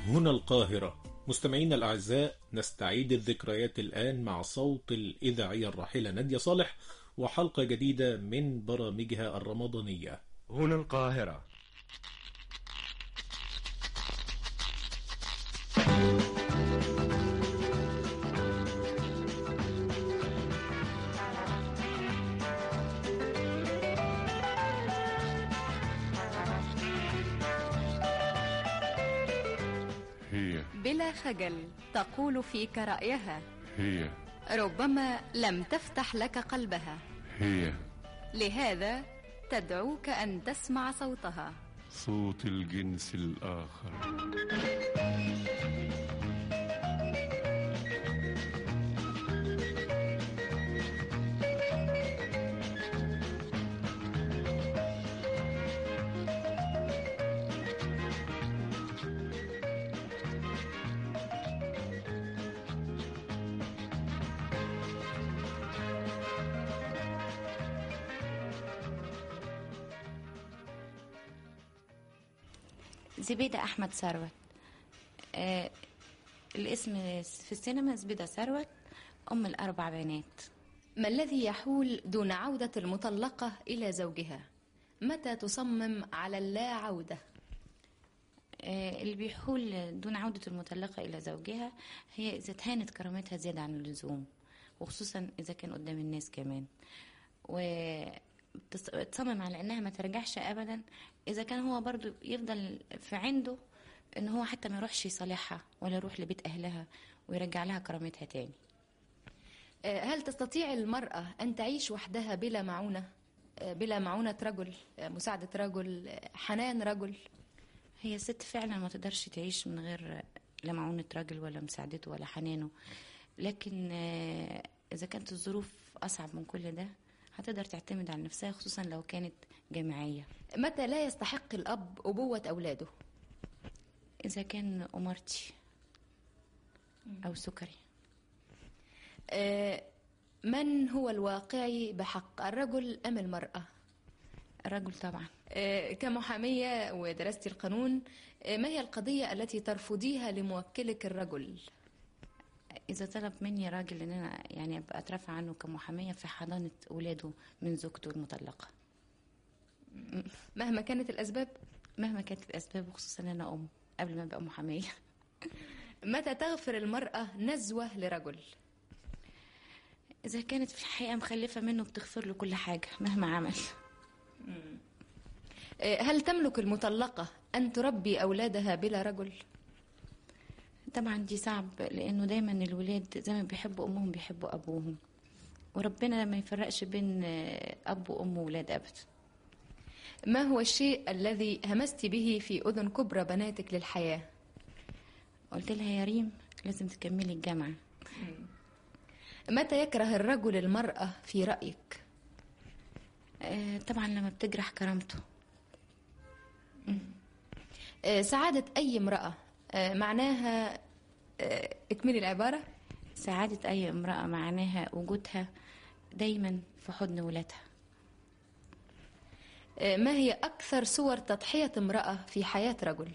هنا القاهرة مستمعينا الأعزاء نستعيد الذكريات الآن مع صوت الإذاعية الراحلة نادية صالح وحلقة جديدة من برامجها الرمضانية هنا القاهرة هي بلا خجل تقول فيك رأيها هي ربما لم تفتح لك قلبها هي لهذا تدعوك أن تسمع صوتها صوت الجنس الآخر زبيدة أحمد ثروت آه الاسم في السينما زبيدة ثروت أم الأربع بنات ما الذي يحول دون عودة المطلقة إلى زوجها متى تصمم على اللا عودة آه اللي بيحول دون عودة المطلقة إلى زوجها هي إذا تهانت كرامتها زيادة عن اللزوم وخصوصا إذا كان قدام الناس كمان و بتص- تصمم على انها ما ترجعش ابدا اذا كان هو برضو يفضل في عنده ان هو حتى ما يروحش يصالحها ولا يروح لبيت اهلها ويرجع لها كرامتها تاني آه، هل تستطيع المرأة أن تعيش وحدها بلا معونة آه، بلا معونة رجل آه، مساعدة رجل آه، حنان رجل هي الست فعلا ما تقدرش تعيش من غير لا معونة راجل ولا مساعدته ولا حنانه لكن آه، إذا كانت الظروف أصعب من كل ده هتقدر تعتمد على نفسها خصوصا لو كانت جامعية متى لا يستحق الأب أبوة أولاده إذا كان أمرتي أو سكري آه، من هو الواقعي بحق الرجل أم المرأة الرجل طبعا آه، كمحامية ودرست القانون آه، ما هي القضية التي ترفضيها لموكلك الرجل إذا طلب مني راجل إن أنا يعني أبقى أترفع عنه كمحامية في حضانة أولاده من زوجته المطلقة مهما كانت الأسباب مهما كانت الأسباب وخصوصا إن أنا أم قبل ما أبقى محامية متى تغفر المرأة نزوة لرجل إذا كانت في الحقيقة مخلفة منه بتغفر له كل حاجة مهما عمل آه، هل تملك المطلقة أن تربي أولادها بلا رجل طبعا دي صعب لأنه دايما الولاد زي ما بيحبوا أمهم بيحبوا أبوهم وربنا ما يفرقش بين آه، أب وأم وولاد أبدا ما هو الشيء الذي همست به في أذن كبرى بناتك للحياة قلت لها يا ريم لازم تكملي الجامعة متى يكره الرجل المرأة في رأيك آه، طبعا لما بتجرح كرامته آه، سعادة أي امرأة آه، معناها آه، اكملي العبارة سعادة أي امرأة معناها وجودها دايما في حضن ولادها آه، ما هي أكثر صور تضحية امرأة في حياة رجل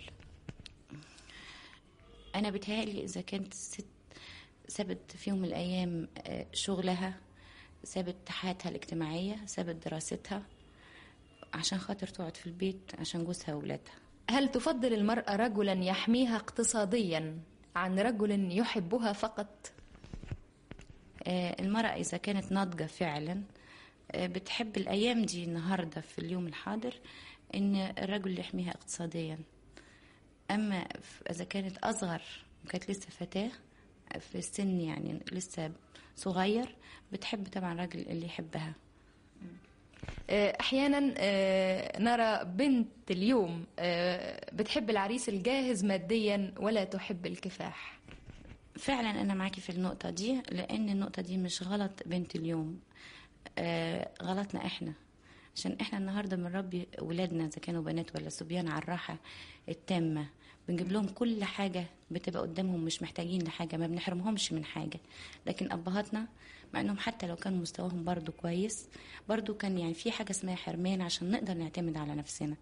أنا بتهيألي إذا كانت الست سابت في يوم من الأيام آه، شغلها سابت حياتها الاجتماعية سابت دراستها عشان خاطر تقعد في البيت عشان جوزها وولادها هل تفضل المرأة رجلا يحميها اقتصاديا عن رجل يحبها فقط آه، المرأة إذا كانت ناضجة فعلا آه، بتحب الأيام دي النهاردة في اليوم الحاضر إن الرجل يحميها اقتصاديا أما ف- إذا كانت أصغر وكانت لسه فتاة في السن يعني لسه صغير بتحب طبعا الراجل اللي يحبها آه، أحيانا آه، نرى بنت اليوم آه، بتحب العريس الجاهز ماديا ولا تحب الكفاح فعلا انا معاكي في النقطه دي لان النقطه دي مش غلط بنت اليوم آه غلطنا احنا عشان احنا النهارده بنربي ولادنا اذا كانوا بنات ولا صبيان على الراحه التامه بنجيب لهم كل حاجه بتبقى قدامهم مش محتاجين لحاجه ما بنحرمهمش من حاجه لكن ابهاتنا مع انهم حتى لو كان مستواهم برضو كويس برضو كان يعني في حاجه اسمها حرمان عشان نقدر نعتمد على نفسنا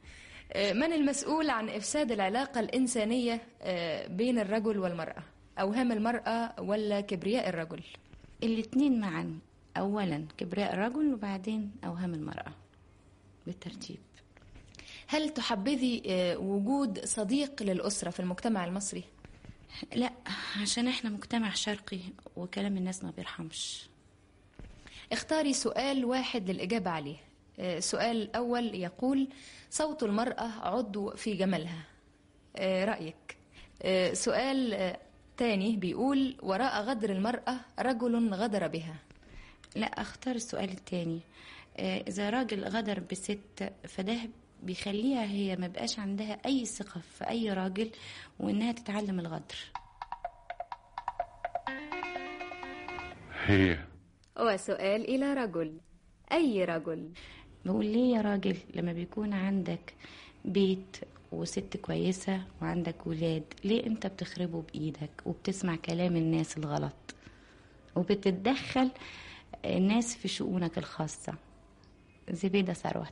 آه، من المسؤول عن إفساد العلاقة الإنسانية آه، بين الرجل والمرأة أوهام المرأة ولا كبرياء الرجل الاتنين معا اولا كبراء الرجل وبعدين اوهام المرأة بالترتيب هل تحبذي آه، وجود صديق للأسرة في المجتمع المصري لا عشان احنا مجتمع شرقي وكلام الناس ما بيرحمش اختاري سؤال واحد للإجابة عليه آه، سؤال أول يقول صوت المرأة عضو في جمالها آه، رأيك آه، سؤال آه، تاني بيقول وراء غدر المرأة رجل غدر بها لا اختار السؤال التاني آه، اذا راجل غدر بست فده بيخليها هي ما بقاش عندها اي ثقة في اي راجل وانها تتعلم الغدر هي وسؤال إلى رجل أي رجل بقول ليه يا راجل لما بيكون عندك بيت وست كويسة وعندك ولاد ليه انت بتخربه بإيدك وبتسمع كلام الناس الغلط وبتتدخل الناس في شؤونك الخاصة زبيدة ثروت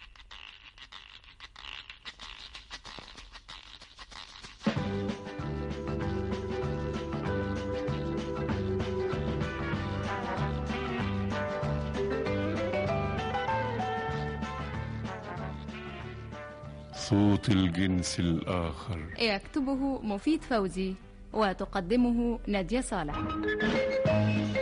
صوت الجنس الآخر يكتبه مفيد فوزي وتقدمه نادية صالح